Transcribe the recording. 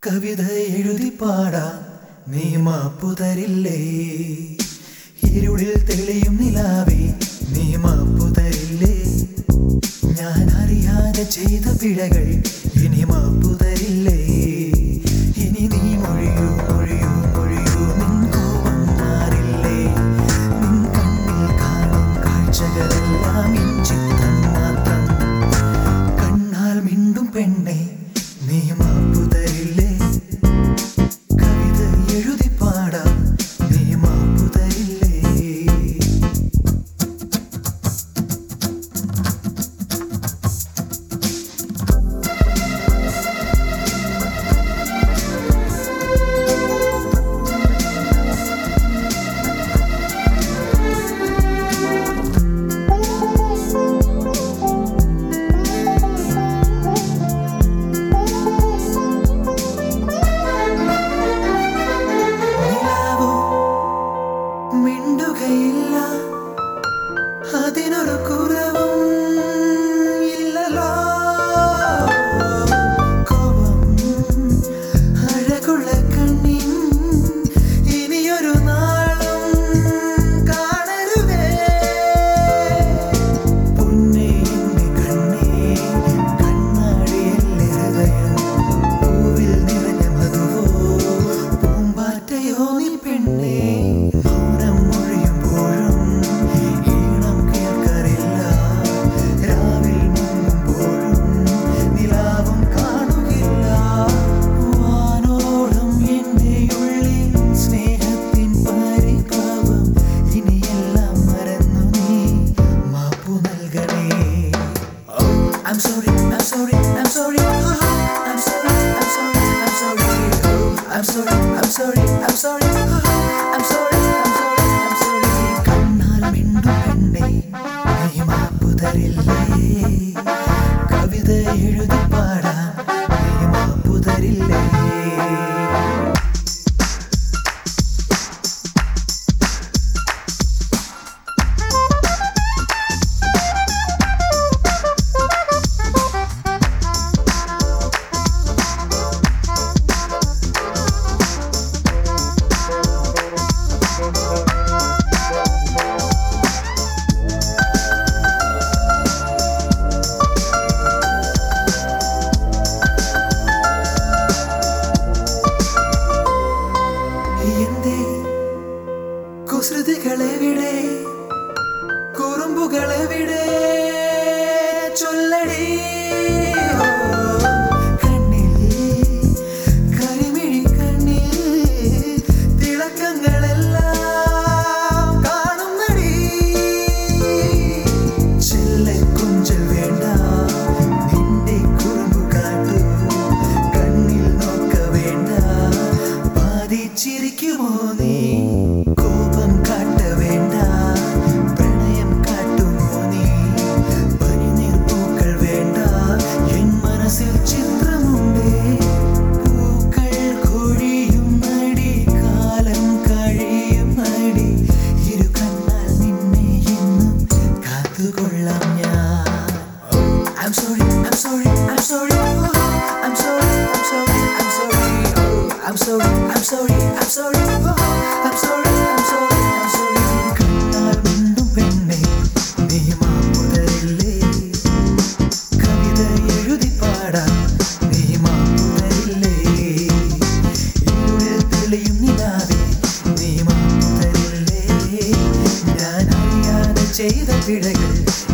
കവിത എഴുതി പാടാം നീ മാപ്പുതരില്ലേ ഇരുളിൽ തെളിയും നിലാവേ നീ മാപ്പുതരില്ലേ ഞാൻ അറിയാതെ ചെയ്ത പിഴകൾ ഇനി മാപ്പുതരില്ലേ ഇനി നീ മൊഴിയൂ മൊഴിയൂ മൊഴിയൂ നിൻ കോപം മാറില്ലേ നിൻ കണ്ണിൽ കാണും കാഴ്ചകളെല്ലാം എൻ ചിത്രം മാത്രം കണ്ണാൽ മിണ്ടും പെണ്ണെ നീ മാപ്പുതരില്ലേ കവിത എഴുതി പാടാം നീ മാപ്പുതരില്ലേ നിലാവോ മിണ്ടുകയില്ല അതിനൊരു കുറവും ഇല്ലല്ലോ കോപം അഴകുള്ള കണ്ണിൻ ഇനിയൊരു നാളും കാണരുതേ പൊന്നേ എന്റെ കണ്ണേ കണ്ണാടിയല്ലേ ഹൃദയം പൂവിൽ നിറഞ്ഞ മധുവോ പൂമ്പാറ്റയോ നീ പെണ്ണേ മൗനം മൊഴിയുമ്പോഴും ഈണം കേൾക്കാറില്ല രാവിൽ മുങ്ങുമ്പോഴും നിലാവും കാണുകില്ല വാനോളം എന്റെ ഉള്ളിൽ സ്നേഹത്തിൻ പരിഭവം ഇനിയെല്ലാം മറന്നു നീ മാപ്പു നൽകണേ Oh, I'm sorry, I'm sorry, I'm sorry. Oh, I'm sorry, I'm sorry, I'm sorry. Oh, I'm sorry, I'm sorry, I'm sorry. Oh, I'm sorry, I'm sorry, I'm sorry. കണ്ണാൽ മിണ്ടു പെണ്ണേ നീ മാപ്പു തരില്ലേ കവിത എഴുതി പാടാം നീ മാപ്പു തരില്ലേ എന്തേ കുസൃതികളെവിടെ കുറുമ്പുകളെവിടെ ചൊല്ലടി ഓ, കണ്ണിൽ കരിമിഴി കണ്ണിൽ തിളക്കങ്ങളെല്ലാം കാണുന്നടി ചെല്ലക്കൊഞ്ചൽ വേണ്ട നിന്റെ കുറുമ്പു കാട്ടു കണ്ണിൽ നോക്ക വേണ്ട ബാധിച്ചിരിക്കുമോ നീ കോപം കാട്ട വേണ്ട പ്രണയം കാട്ടുമോ നീ പനിനീർ പൂക്കൾ വേണ്ട എൻ മനസ്സിൽ ചിത്രമുണ്ട് പൂക്കൾ കൊഴിയും നടി കാലം കഴിയും നടി ഇരു കണ്ണാൽ നിന്നെ എന്നും കാത്തുകൊള്ളാം ഞാൻ I'm sorry, I'm sorry, I'm sorry. Oh, I'm sorry, I'm sorry, I'm sorry. Oh, I'm sorry, I'm sorry, I'm sorry. Oh, I'm sorry, I'm sorry, I'm sorry. കണ്ണാൽ മിണ്ടും പെണ്ണേ, നീ മാപ്പുതരില്ലേ? കവിത എഴുതി പാടാം, നീ മാപ്പുതരില്ലേ? ഇരുളിൽ തെളിയും നിലാവേ, നീ മാപ്പുതരില്ലേ? ഞാൻ അറിയാതെ ചെയ്ത പിഴകൾ